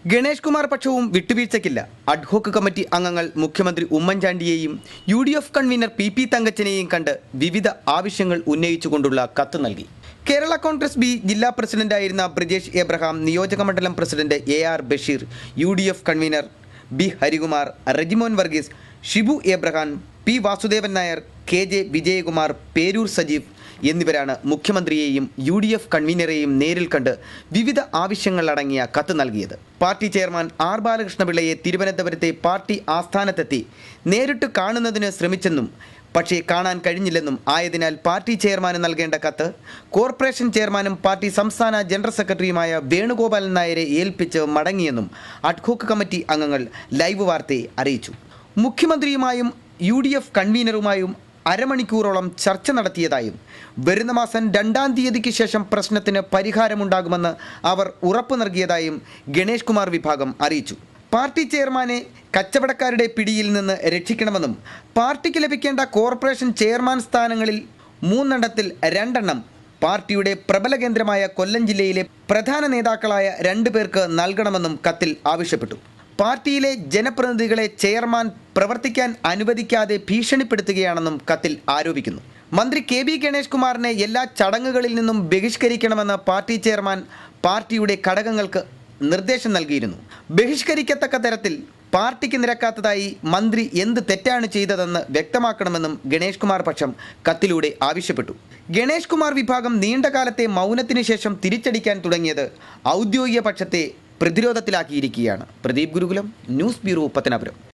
ഗണേഷ് കുമാർ പക്ഷവും വിട്ടുവീഴ്ചയ്ക്കില്ല ad hoc committee അംഗങ്ങൾ മുഖ്യമന്ത്രി ഉമ്മൻചാണ്ടിയെയും U D F convener P P തങ്കച്ചനെയും കണ്ട് വിവിധ ആവശ്യങ്ങൾ ഉന്നയിച്ചുകൊണ്ടുള്ള കത്ത് നൽകി കേരള കോൺഗ്രസ് ബി ജില്ലാ പ്രസിഡന്റായിരുന്ന ബ്രിജേഷ് എബ്രഹാം നിയോജക മണ്ഡലം president A R Basheer U D F convener B Harikumar Rejimon Varghese Shibu Abraham P Vasudevan Nair K J Vijayakumar Perur Sajeev എന്നിവരാണ് മുഖ്യമന്ത്രിയെയും യു ഡി എഫ് കൺവീനറെയും നേരിൽ കണ്ട് വിവിധ ആവശ്യങ്ങളടങ്ങിയ കത്ത് നൽകിയത് പാർട്ടി ചെയർമാൻ ആർ ബാലകൃഷ്ണപിള്ളയെ തിരുവനന്തപുരത്തെ പാർട്ടി ആസ്ഥാനത്തെത്തി നേരിട്ട് കാണുന്നതിന് ശ്രമിച്ചെന്നും പക്ഷേ കാണാൻ കഴിഞ്ഞില്ലെന്നും ആയതിനാൽ പാർട്ടി ചെയർമാന് നൽകേണ്ട കത്ത് കോർപ്പറേഷൻ ചെയർമാനും പാർട്ടി സംസ്ഥാന ജനറൽ സെക്രട്ടറിയുമായ വേണുഗോപാലൻ നായരെ ഏൽപ്പിച്ച് മടങ്ങിയെന്നും അഡ്ഹോക്ക് കമ്മിറ്റി അംഗങ്ങൾ ലൈവ് വാർത്തയെ അറിയിച്ചു മുഖ്യമന്ത്രിയുമായും യു ഡി എഫ് കൺവീനറുമായും അരമണിക്കൂറോളം ചർച്ച നടത്തിയതായും വരുന്ന മാസം രണ്ടാം തീയതിക്ക് ശേഷം പ്രശ്നത്തിന് പരിഹാരമുണ്ടാകുമെന്ന് അവർ ഉറപ്പു നൽകിയതായും ഗണേഷ് കുമാർ വിഭാഗം അറിയിച്ചു പാർട്ടി ചെയർമാനെ കച്ചവടക്കാരുടെ പിടിയിൽ നിന്ന് രക്ഷിക്കണമെന്നും പാർട്ടിക്ക് ലഭിക്കേണ്ട കോർപ്പറേഷൻ ചെയർമാൻ സ്ഥാനങ്ങളിൽ മൂന്നെണ്ണത്തിൽ രണ്ടെണ്ണം പാർട്ടിയുടെ പ്രബല കേന്ദ്രമായ കൊല്ലം ജില്ലയിലെ പ്രധാന നേതാക്കളായ രണ്ടു പേർക്ക് നൽകണമെന്നും കത്തിൽ ആവശ്യപ്പെട്ടു പാർട്ടിയിലെ ജനപ്രതിനിധികളെ ചെയർമാൻ പ്രവർത്തിക്കാൻ അനുവദിക്കാതെ ഭീഷണിപ്പെടുത്തുകയാണെന്നും കത്തിൽ ആരോപിക്കുന്നു മന്ത്രി കെ ബി ഗണേഷ് കുമാറിനെ എല്ലാ ചടങ്ങുകളിൽ നിന്നും ബഹിഷ്കരിക്കണമെന്ന് പാർട്ടി ചെയർമാൻ പാർട്ടിയുടെ ഘടകങ്ങൾക്ക് നിർദ്ദേശം നൽകിയിരുന്നു ബഹിഷ്കരിക്കത്തക്ക തരത്തിൽ പാർട്ടിക്ക് നിരക്കാത്തതായി മന്ത്രി എന്ത് തെറ്റാണ് ചെയ്തതെന്ന് വ്യക്തമാക്കണമെന്നും ഗണേഷ് കുമാർ പക്ഷം കത്തിലൂടെ ആവശ്യപ്പെട്ടു ഗണേഷ് കുമാർ വിഭാഗം നീണ്ടകാലത്തെ മൗനത്തിന് ശേഷം തിരിച്ചടിക്കാൻ തുടങ്ങിയത് ഔദ്യോഗിക പക്ഷത്തെ പ്രതിരോധത്തിലാക്കിയിരിക്കുകയാണ് പ്രദീപ് ഗുരുകുലം ന്യൂസ് ബ്യൂറോ പത്തനാപുരം